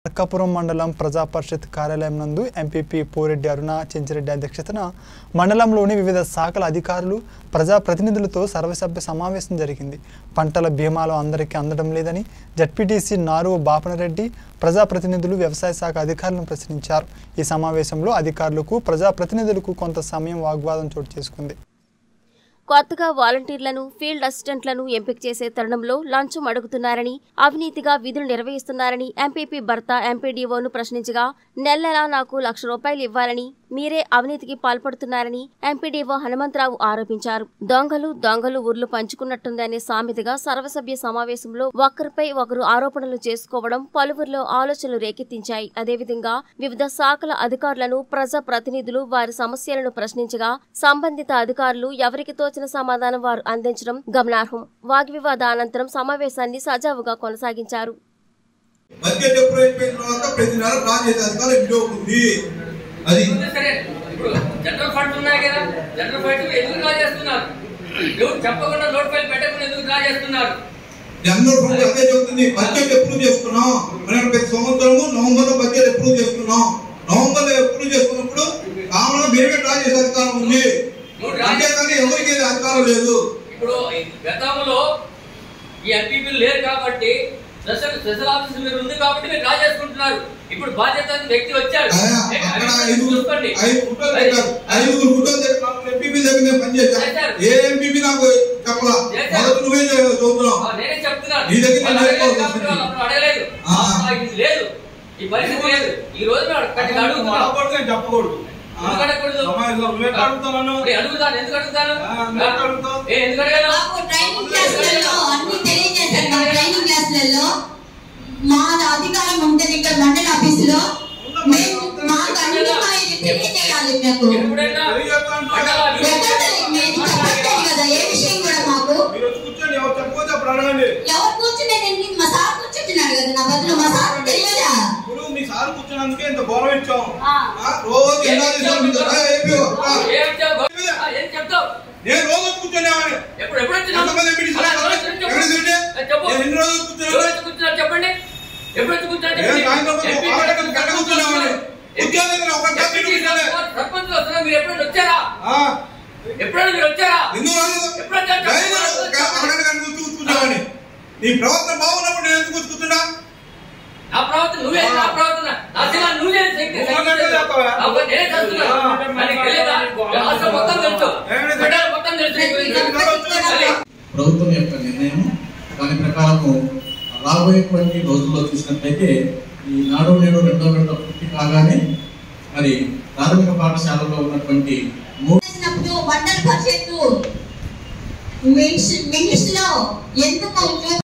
అర్కాపురం మండలం ప్రజా పరిషత్ కార్యాలయం నందు ఎంపీపీ పోరెడ్డి అరుణ చెంచిరెడ్డి అధ్యక్షతన మండలంలోని వివిధ శాఖల అధికారులు ప్రజాప్రతినిధులతో సర్వసభ్య సమావేశం జరిగింది పంటల బీమాలు అందరికీ అందడం లేదని జడ్పీటీసీ నారు బాపనరెడ్డి ప్రజాప్రతినిధులు వ్యవసాయ శాఖ అధికారులను ప్రశ్నించారు ఈ సమావేశంలో అధికారులకు ప్రజాప్రతినిధులకు కొంత సమయం వాగ్వాదం చోటు చేసుకుంది కొత్తగా వాలంటీర్లను ఫీల్డ్ అసిస్టెంట్లను ఎంపిక చేసే తరుణంలో లంచం అడుగుతున్నారని అవినీతిగా విధులు నిర్వహిస్తున్నారని ఎంపీపీ భర్త ఎంపీడీఓను ప్రశ్నించగా నెల నెలా నాకు లక్ష రూపాయలు ఇవ్వాలని మీరే అవినీతికి పాల్పడుతున్నారని ఎంపీడీఓ హనుమంతరావు ఆరోపించారు దొంగలు దొంగలు ఊర్లు పంచుకున్నట్టుందనే సామెతగా సర్వసభ్య సమావేశంలో ఒకరిపై ఒకరు ఆరోపణలు చేసుకోవడం పలువురిలో ఆలోచనలు రేకెత్తించాయి అదేవిధంగా వివిధ శాఖల అధికారులను ప్రజా ప్రతినిధులు వారి సమస్యలను ప్రశ్నించగా సంబంధిత అధికారులు ఎవరికి తోచిన సమాధానం వారు అందించడం గమనార్హం వాగ్వివాద అనంతరం సమావేశాన్ని సజావుగా కొనసాగించారు బడ్జెట్ ఎప్పుడు అయిపోయిన తర్వాత ప్రతి నెల డ్రా చేసే అధికారం విడియో ఉంది అది ఉంది సరే ఇప్పుడు జనరల్ ఫండ్స్ ఉన్నాయి కదా జనరల్ ఫండ్స్ ఎందుకు డ్రా చేస్తున్నారు ఎవరు చెప్పకుండా నోట్ ఫైల్ పెట్టకుండా ఎందుకు డ్రా చేస్తున్నారు జనరల్ ఫండ్ అదే చెప్తుంది బడ్జెట్ ఎప్పుడు చేసుకున్నాం మనం ప్రతి సంవత్సరము నవంబర్ లో బడ్జెట్ ఎప్పుడు చేసుకున్నాం నవంబర్ లో ఎప్పుడు చేసుకున్నప్పుడు కామన్ మీరే డ్రా చేసే అధికారం ఉంది అంతేకాని ఎవరికి ఏది అధికారం లేదు ఇప్పుడు గతంలో ఈ ఎంపీపీలు లేరు కాబట్టి స్పెషల్ స్పెషల్ ఆఫీస్ మీరు ఉంది కాబట్టి మీరు డ్రా చేసుకుంటున్నారు ఇప్పుడు బాధ్యత ఉన్న వ్యక్తి వచ్చారు అయ్యా, ఏ, అక్కడ అవి ఐదుగురు చూసుకోండి ఐదు ఫోటోలు పెట్టారు ఐదుగురు ఫోటోలు తెచ్చి నాకు ఎంపీపీ దగ్గర నేను పనిచేశాను చేశారు. ఏ ఎంపీపీ నాకు చెప్పలా చేశారు. మొదటి నువ్వే చదువుతున్నావు ఆ, నేనే చెప్తున్నాను నీ దగ్గర వాళ్ళు నేను అడగలేదు నేర్చుకోవాల్సి కాబట్టి వాళ్ళు అప్పుడు అడగలేదు ఆ. ఆ, ఇది లేదు ఈ పరిస్థితి లేదు ఈ రోజు మేము అక్కడికి అడుగుతున్నాం మాట్లాడితే చెప్పకూడదు ఎందుకు అడగకూడదు? సమాజంలో నువ్వు ఎట్లా అడుగుతావు ఇప్పుడు అడుగుతాను ఎందుకు అడుగుతాను ఆ, ఎందుకు అడుగుతావు? ఏ, ఎందుకు అడగాను మాకు ట్రైనింగ్ క్లాసులలో అన్ని తెలియజేశారు మా ట్రైనింగ్ క్లాసులలో మా అధికారం ఉంటుంది ఇక్కడ మండల ఆఫీసులో మేము మాకు అన్ని మా ఇది తెలియజేయాలి మీకు ఎప్పుడైనా మండల అభివృద్ధి ఎక్కడ మీరు చెప్పట్లేదు కదా ఏ విషయం కూడా మాకు మీరు వచ్చి కూర్చొని ఎవరు చెప్పకపోతే అప్పుడు అడగండి ఎవరు కూర్చునేదండి మా సార్ కూర్చుంటున్నాడు కదా నా బదులు మా సార్ తెలియదా ఇప్పుడు మీ సార్ కూర్చున్నందుకే ఇంత గౌరవం ఇచ్చాం ఆ. ఆ, రోజు ఎలా చేసావు మీరు? ఆ, ఏపీ ఓ. ఆ, ఏం చెప్తావు? ఆ, ఏం చెప్తావు నేను రోజు వచ్చి కూర్చునేవాడిని ఎప్పుడు ఎప్పుడు వచ్చినావు? ఎంతమంది ఎంపీటీ అలా సార్ ఎవరు వచ్చి ఎవరు చెప్పు. చెప్పండి? ఏ, చెప్పు. నేను ఎన్ని రోజులు ఎవరు కూర్చున్నాను వచ్చి కూర్చున్నారు చెప్పండి ఎప్పుడు వచ్చి కూర్చున్నారు నేను చెప్పండి. సాయంత్రం వరకు ఎంపీ ఒక గంట గారు గంట కూర్చునేవాడిని ఉద్యోగం దగ్గర ఒక గంట ఎంపీ కూర్చోలే. గారు సర్పంచ్ వస్తున్నారు మీరు ఎప్పుడైనా వచ్చారా ఆ, ఎప్పుడైనా మీరు వచ్చారా ఎందుకు రాలేదు? ఎప్పుడు వచ్చారు? డైలీ ఒక అరగంట గంట కూర్చు కూర్చునేవాడిని నీ ప్రవర్తన బాగున్నప్పుడు నేను ఎందుకు వచ్చి కూర్చుంటా నా ప్రవర్తన నువ్వే నా ప్రవర్తన నా శిలా నువ్వే శక్తి నువ్వు అన్నట్టే చేస్తావా? అబ్బా, నేనే చేస్తున్నా మరి తెలియదా రాష్ట్రం మొత్తం తెలుసు ఏమిటి? మండలం మొత్తం తెలుసు ప్రతి ప్రభుత్వం యొక్క నిర్ణయం దాని ప్రకారము రాబోయేటువంటి రోజుల్లో చూసినట్లయితే ఈ నాడు నేడు రెండో విడత పూర్తి కాగానే మరి ప్రాథమిక పాఠశాలలో ఉన్నటువంటి మూడు చేసినప్పుడు మండల పరిషత్తు ఇంగ్లీష్ లో ఎందుకు